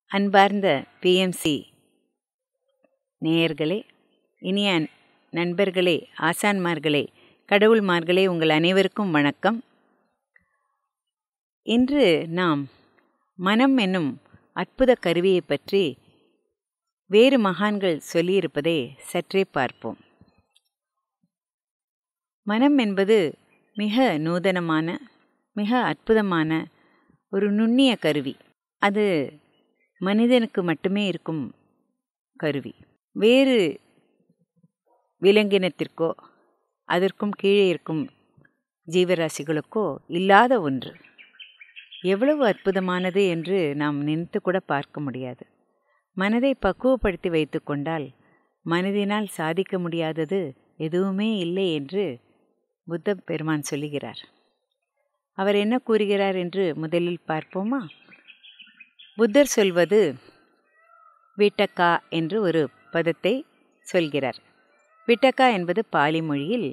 அன்பார்ந்த பிஎம்சி நேயர்களே இனிய நண்பர்களே ஆசான்மார்களே கடவுள்மார்களே உங்கள் அனைவருக்கும் வணக்கம் இன்று நாம் மனம் என்னும் அற்புத கருவியை பற்றி வேறு மகான்கள் சொல்லியிருப்பதை சற்றே பார்ப்போம் மனம் என்பது மிக நூதனமான மிக அற்புதமான ஒரு நுண்ணிய கருவி அது மனிதனுக்கு மட்டுமே இருக்கும் கருவி வேறு விலங்கினத்திற்கோ அதற்கும் கீழே இருக்கும் ஜீவராசிகளுக்கோ இல்லாத ஒன்று எவ்வளவு அற்புதமானது என்று நாம் நினைத்து கூட பார்க்க முடியாது மனதை பக்குவப்படுத்தி வைத்து கொண்டால் மனதினால் சாதிக்க முடியாதது எதுவுமே இல்லை என்று புத்த பெருமான் சொல்லுகிறார் அவர் என்ன கூறுகிறார் என்று முதலில் பார்ப்போமா புத்தர் சொல்வது விட்டக்கா என்று ஒரு பதத்தை சொல்கிறார் விட்டக்கா என்பது பாலி மொழியில்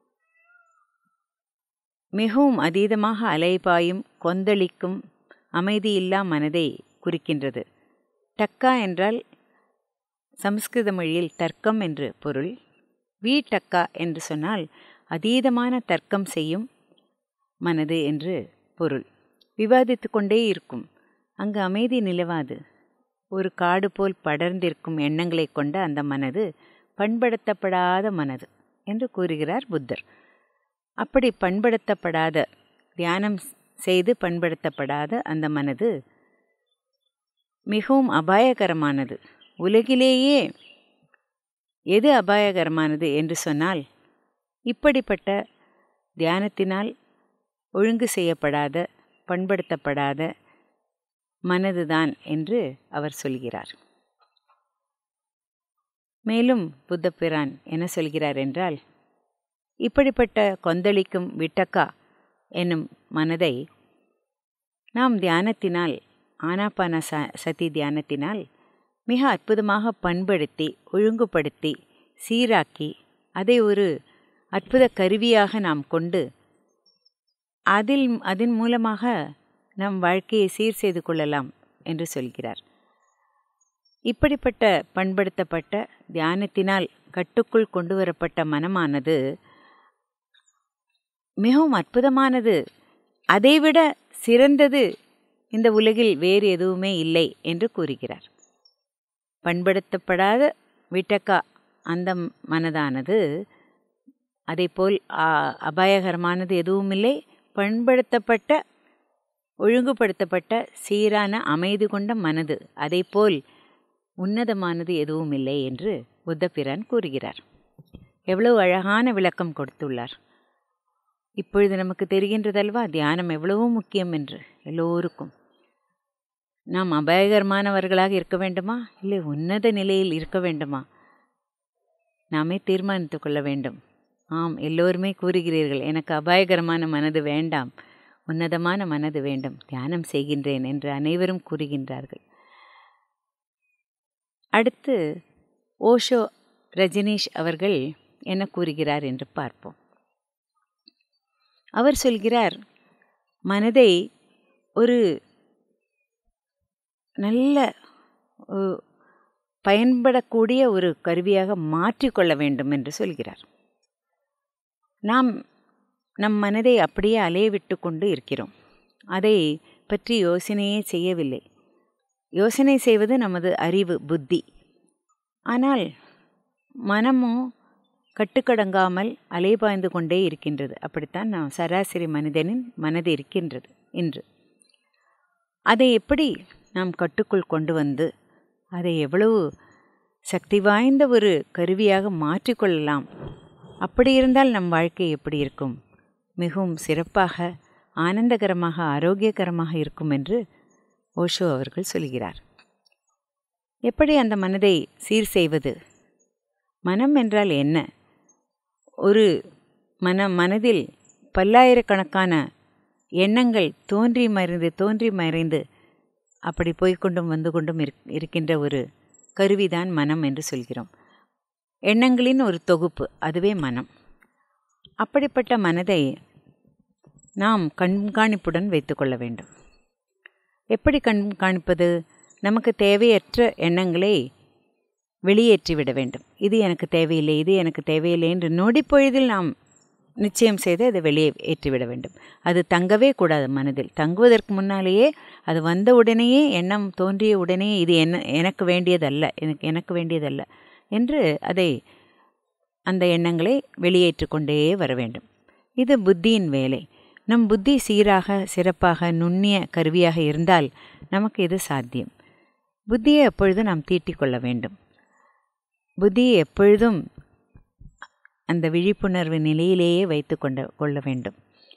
மிகவும் அதீதமாக அலைபாயும் கொந்தளிக்கும் அமைதியில்லா மனதை குறிக்கின்றது டக்கா என்றால் சமஸ்கிருத மொழியில் தர்க்கம் என்று பொருள் வி டக்கா என்று சொன்னால் அதீதமான தர்க்கம் செய்யும் மனது என்று பொருள் விவாதித்து கொண்டே இருக்கும் அங்கு அமைதி நிலவாது ஒரு காடு போல் படர்ந்திருக்கும் எண்ணங்களை கொண்ட அந்த மனது பண்படுத்தப்படாத மனது என்று கூறுகிறார் புத்தர் அப்படி பண்படுத்தப்படாத தியானம் செய்து பண்படுத்தப்படாத அந்த மனது மிகவும் அபாயகரமானது உலகிலேயே எது அபாயகரமானது என்று சொன்னால் இப்படிப்பட்ட தியானத்தினால் ஒழுங்கு செய்யப்படாத பண்படுத்தப்படாத மனதுதான் என்று அவர் சொல்கிறார் மேலும் புத்தபிரான் என்ன சொல்கிறார் என்றால் இப்படிப்பட்ட கொந்தளிக்கும் விட்டக்கா என்னும் மனதை நாம் தியானத்தினால் ஆனாபான ச சதி தியானத்தினால் மிக அற்புதமாக பண்படுத்தி ஒழுங்குபடுத்தி சீராக்கி அதை ஒரு அற்புத கருவியாக நாம் கொண்டு அதில் அதன் மூலமாக நம் வாழ்க்கையை சீர் செய்து கொள்ளலாம் என்று சொல்கிறார் இப்படிப்பட்ட பண்படுத்தப்பட்ட தியானத்தினால் கட்டுக்குள் கொண்டு வரப்பட்ட மனமானது மிகவும் அற்புதமானது அதைவிட சிறந்தது இந்த உலகில் வேறு எதுவுமே இல்லை என்று கூறுகிறார் பண்படுத்தப்படாத விட்டக்கா அந்த மனதானது போல் அபாயகரமானது எதுவும் இல்லை பண்படுத்தப்பட்ட ஒழுங்குபடுத்தப்பட்ட சீரான அமைதி கொண்ட மனது போல் உன்னதமானது எதுவும் இல்லை என்று புத்தபிரான் கூறுகிறார் எவ்வளவு அழகான விளக்கம் கொடுத்துள்ளார் இப்பொழுது நமக்கு தெரிகின்றதல்வா தியானம் எவ்வளவோ முக்கியம் என்று எல்லோருக்கும் நாம் அபாயகரமானவர்களாக இருக்க வேண்டுமா இல்லை உன்னத நிலையில் இருக்க வேண்டுமா நாமே தீர்மானித்து கொள்ள வேண்டும் ஆம் எல்லோருமே கூறுகிறீர்கள் எனக்கு அபாயகரமான மனது வேண்டாம் உன்னதமான மனது வேண்டும் தியானம் செய்கின்றேன் என்று அனைவரும் கூறுகின்றார்கள் அடுத்து ஓஷோ ரஜினீஷ் அவர்கள் என்ன கூறுகிறார் என்று பார்ப்போம் அவர் சொல்கிறார் மனதை ஒரு நல்ல பயன்படக்கூடிய ஒரு கருவியாக மாற்றிக்கொள்ள வேண்டும் என்று சொல்கிறார் நாம் நம் மனதை அப்படியே அலைய விட்டு கொண்டு இருக்கிறோம் அதை பற்றி யோசனையே செய்யவில்லை யோசனை செய்வது நமது அறிவு புத்தி ஆனால் மனமோ கட்டுக்கடங்காமல் அலைபாய்ந்து கொண்டே இருக்கின்றது அப்படித்தான் நாம் சராசரி மனிதனின் மனது இருக்கின்றது இன்று அதை எப்படி நாம் கட்டுக்குள் கொண்டு வந்து அதை எவ்வளவு சக்தி வாய்ந்த ஒரு கருவியாக மாற்றிக்கொள்ளலாம் அப்படி இருந்தால் நம் வாழ்க்கை எப்படி இருக்கும் மிகவும் சிறப்பாக ஆனந்தகரமாக ஆரோக்கியகரமாக இருக்கும் என்று ஓஷோ அவர்கள் சொல்கிறார் எப்படி அந்த மனதை சீர் செய்வது மனம் என்றால் என்ன ஒரு மன மனதில் பல்லாயிரக்கணக்கான எண்ணங்கள் தோன்றி மறைந்து தோன்றி மறைந்து அப்படி போய்கொண்டும் வந்து கொண்டும் இருக்கின்ற ஒரு கருவிதான் மனம் என்று சொல்கிறோம் எண்ணங்களின் ஒரு தொகுப்பு அதுவே மனம் அப்படிப்பட்ட மனதை நாம் கண்காணிப்புடன் வைத்துக்கொள்ள வேண்டும் எப்படி கண்காணிப்பது நமக்கு தேவையற்ற எண்ணங்களை வெளியேற்றிவிட வேண்டும் இது எனக்கு தேவையில்லை இது எனக்கு தேவையில்லை என்று நொடிப்பொழுதில் நாம் நிச்சயம் செய்து அதை வெளியே ஏற்றிவிட வேண்டும் அது தங்கவே கூடாது மனதில் தங்குவதற்கு முன்னாலேயே அது வந்த உடனேயே எண்ணம் தோன்றிய உடனே இது என்ன எனக்கு வேண்டியதல்ல எனக்கு எனக்கு வேண்டியதல்ல என்று அதை அந்த எண்ணங்களை வெளியேற்றி கொண்டே வர வேண்டும் இது புத்தியின் வேலை நம் புத்தி சீராக சிறப்பாக நுண்ணிய கருவியாக இருந்தால் நமக்கு இது சாத்தியம் புத்தியை எப்பொழுதும் நாம் தீட்டிக் கொள்ள வேண்டும் புத்தியை எப்பொழுதும் அந்த விழிப்புணர்வு நிலையிலேயே வைத்து கொண்ட கொள்ள வேண்டும்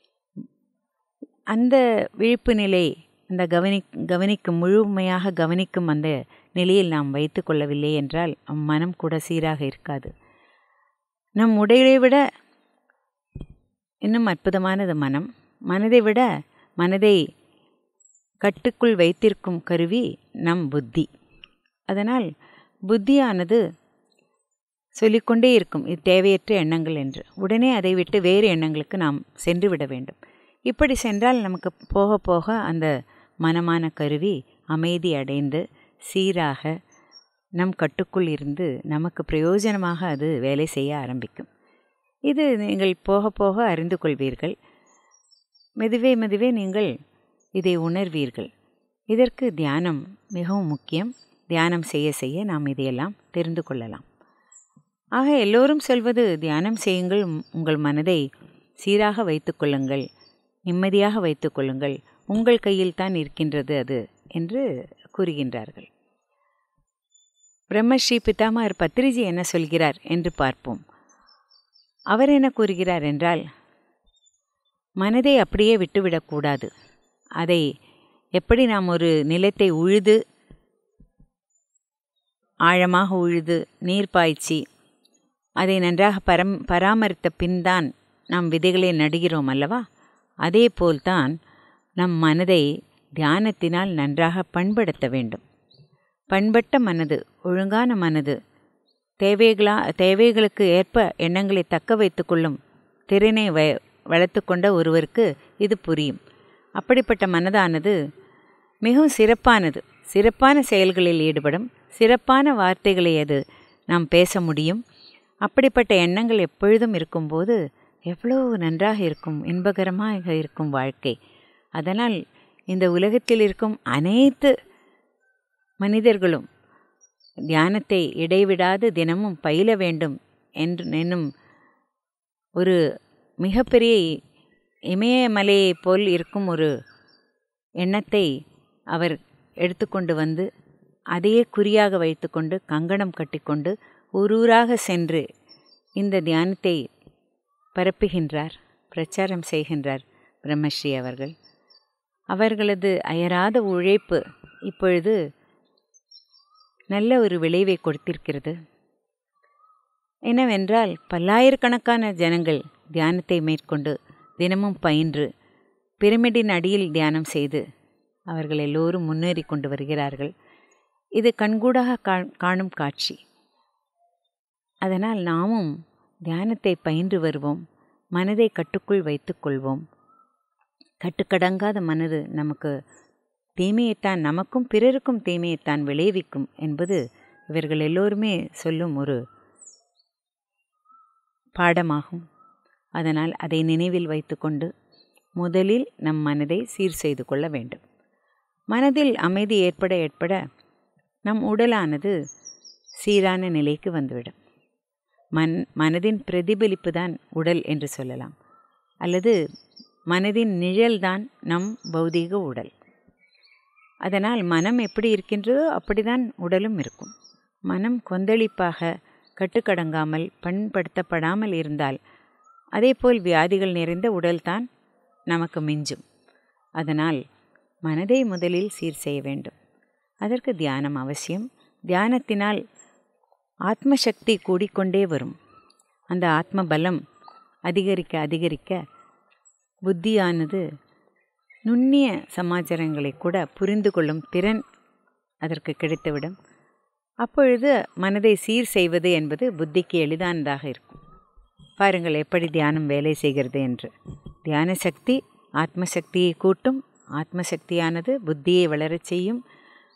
அந்த விழிப்பு நிலை அந்த கவனி கவனிக்கும் முழுமையாக கவனிக்கும் அந்த நிலையில் நாம் வைத்து கொள்ளவில்லை என்றால் மனம் கூட சீராக இருக்காது நம் உடையை விட இன்னும் அற்புதமானது மனம் மனதை விட மனதை கட்டுக்குள் வைத்திருக்கும் கருவி நம் புத்தி அதனால் புத்தியானது சொல்லிக்கொண்டே இருக்கும் இது தேவையற்ற எண்ணங்கள் என்று உடனே அதை விட்டு வேறு எண்ணங்களுக்கு நாம் சென்று விட வேண்டும் இப்படி சென்றால் நமக்கு போக போக அந்த மனமான கருவி அமைதி அடைந்து சீராக நம் கட்டுக்குள் இருந்து நமக்கு பிரயோஜனமாக அது வேலை செய்ய ஆரம்பிக்கும் இது நீங்கள் போக போக அறிந்து கொள்வீர்கள் மெதுவே மெதுவே நீங்கள் இதை உணர்வீர்கள் இதற்கு தியானம் மிகவும் முக்கியம் தியானம் செய்ய செய்ய நாம் இதையெல்லாம் தெரிந்து கொள்ளலாம் ஆக எல்லோரும் சொல்வது தியானம் செய்யுங்கள் உங்கள் மனதை சீராக வைத்துக்கொள்ளுங்கள் நிம்மதியாக வைத்துக்கொள்ளுங்கள் உங்கள் கையில் தான் இருக்கின்றது அது என்று கூறுகின்றார்கள் பிரம்மஸ்ரீ பிதாமகர் பத்ரிஜி என்ன சொல்கிறார் என்று பார்ப்போம் அவர் என்ன கூறுகிறார் என்றால் மனதை அப்படியே விட்டுவிடக்கூடாது அதை எப்படி நாம் ஒரு நிலத்தை உழுது ஆழமாக உழுது நீர் பாய்ச்சி அதை நன்றாக பரம் பராமரித்த பின்தான் நாம் விதைகளை நடுகிறோம் அல்லவா அதே போல்தான் நம் மனதை தியானத்தினால் நன்றாக பண்படுத்த வேண்டும் பண்பட்ட மனது ஒழுங்கான மனது தேவைகளா தேவைகளுக்கு ஏற்ப எண்ணங்களை தக்க வைத்து கொள்ளும் திறனை வ வளர்த்து கொண்ட ஒருவருக்கு இது புரியும் அப்படிப்பட்ட மனதானது மிகவும் சிறப்பானது சிறப்பான செயல்களில் ஈடுபடும் சிறப்பான வார்த்தைகளை அது நாம் பேச முடியும் அப்படிப்பட்ட எண்ணங்கள் எப்பொழுதும் இருக்கும்போது எவ்வளவு நன்றாக இருக்கும் இன்பகரமாக இருக்கும் வாழ்க்கை அதனால் இந்த உலகத்தில் இருக்கும் அனைத்து மனிதர்களும் தியானத்தை இடைவிடாது தினமும் பயில வேண்டும் என்று என்னும் ஒரு மிகப்பெரிய இமயமலையைப் போல் இருக்கும் ஒரு எண்ணத்தை அவர் எடுத்துக்கொண்டு வந்து அதையே குறியாக வைத்துக்கொண்டு கங்கணம் கட்டிக்கொண்டு ஊரூராக சென்று இந்த தியானத்தை பரப்புகின்றார் பிரச்சாரம் செய்கின்றார் பிரம்மஸ்ரீ அவர்கள் அவர்களது அயராத உழைப்பு இப்பொழுது நல்ல ஒரு விளைவை கொடுத்திருக்கிறது என்னவென்றால் பல்லாயிரக்கணக்கான ஜனங்கள் தியானத்தை மேற்கொண்டு தினமும் பயின்று பிரமிடின் அடியில் தியானம் செய்து அவர்கள் எல்லோரும் முன்னேறி கொண்டு வருகிறார்கள் இது கண்கூடாக காணும் காட்சி அதனால் நாமும் தியானத்தை பயின்று வருவோம் மனதை கட்டுக்குள் வைத்துக்கொள்வோம் கட்டுக்கடங்காத மனது நமக்கு தீமையைத்தான் நமக்கும் பிறருக்கும் தீமையைத்தான் விளைவிக்கும் என்பது இவர்கள் எல்லோருமே சொல்லும் ஒரு பாடமாகும் அதனால் அதை நினைவில் வைத்துக்கொண்டு முதலில் நம் மனதை சீர் செய்து கொள்ள வேண்டும் மனதில் அமைதி ஏற்பட ஏற்பட நம் உடலானது சீரான நிலைக்கு வந்துவிடும் மன் மனதின் பிரதிபலிப்பு தான் உடல் என்று சொல்லலாம் அல்லது மனதின் நிழல்தான் நம் பௌதீக உடல் அதனால் மனம் எப்படி இருக்கின்றதோ அப்படிதான் உடலும் இருக்கும் மனம் கொந்தளிப்பாக கட்டுக்கடங்காமல் பண்படுத்தப்படாமல் இருந்தால் அதேபோல் வியாதிகள் நிறைந்த உடல்தான் நமக்கு மிஞ்சும் அதனால் மனதை முதலில் சீர் செய்ய வேண்டும் அதற்கு தியானம் அவசியம் தியானத்தினால் ஆத்மசக்தி கூடிக்கொண்டே வரும் அந்த ஆத்ம பலம் அதிகரிக்க அதிகரிக்க புத்தியானது நுண்ணிய சமாச்சாரங்களை கூட புரிந்து கொள்ளும் திறன் அதற்கு கிடைத்துவிடும் அப்பொழுது மனதை சீர் செய்வது என்பது புத்திக்கு எளிதானதாக இருக்கும் பாருங்கள் எப்படி தியானம் வேலை செய்கிறது என்று தியான சக்தி ஆத்மசக்தியை கூட்டும் ஆத்மசக்தியானது புத்தியை வளரச் செய்யும்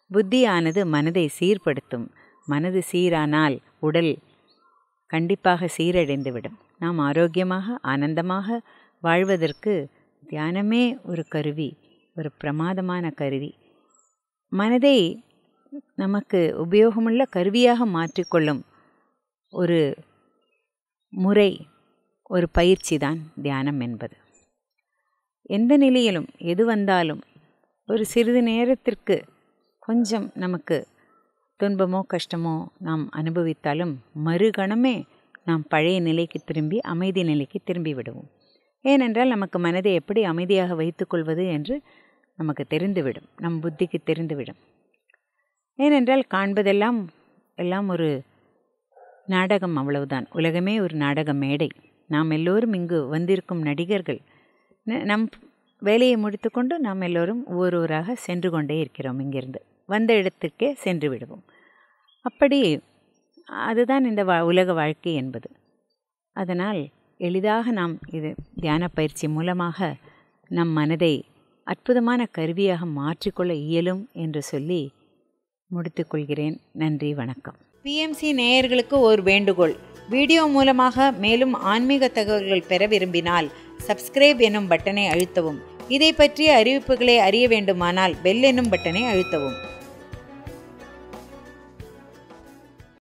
புத்தியானது மனதை சீர்படுத்தும் மனது சீரானால் உடல் கண்டிப்பாக சீரடைந்துவிடும் நாம் ஆரோக்கியமாக ஆனந்தமாக வாழ்வதற்கு தியானமே ஒரு கருவி ஒரு பிரமாதமான கருவி மனதை நமக்கு உபயோகமுள்ள கருவியாக மாற்றிக்கொள்ளும் ஒரு முறை ஒரு பயிற்சி தான் தியானம் என்பது எந்த நிலையிலும் எது வந்தாலும் ஒரு சிறிது நேரத்திற்கு கொஞ்சம் நமக்கு துன்பமோ கஷ்டமோ நாம் அனுபவித்தாலும் மறுகணமே நாம் பழைய நிலைக்கு திரும்பி அமைதி நிலைக்கு திரும்பி விடுவோம் ஏனென்றால் நமக்கு மனதை எப்படி அமைதியாக வைத்துக்கொள்வது என்று நமக்கு தெரிந்துவிடும் நம் புத்திக்கு தெரிந்துவிடும் ஏனென்றால் காண்பதெல்லாம் எல்லாம் ஒரு நாடகம் அவ்வளவுதான் உலகமே ஒரு நாடக மேடை நாம் எல்லோரும் இங்கு வந்திருக்கும் நடிகர்கள் நம் வேலையை முடித்துக்கொண்டு நாம் எல்லோரும் ஒவ்வொருவராக சென்று கொண்டே இருக்கிறோம் இங்கிருந்து வந்த இடத்துக்கே சென்று விடுவோம் அப்படி அதுதான் இந்த வா உலக வாழ்க்கை என்பது அதனால் எளிதாக நாம் இது தியான பயிற்சி மூலமாக நம் மனதை அற்புதமான கருவியாக மாற்றிக்கொள்ள இயலும் என்று சொல்லி முடித்துக்கொள்கிறேன் நன்றி வணக்கம் பிஎம்சி நேயர்களுக்கு ஒரு வேண்டுகோள் வீடியோ மூலமாக மேலும் ஆன்மீக தகவல்கள் பெற விரும்பினால் சப்ஸ்கிரைப் எனும் பட்டனை அழுத்தவும் இதை பற்றிய அறிவிப்புகளை அறிய வேண்டுமானால் பெல் என்னும் பட்டனை அழுத்தவும்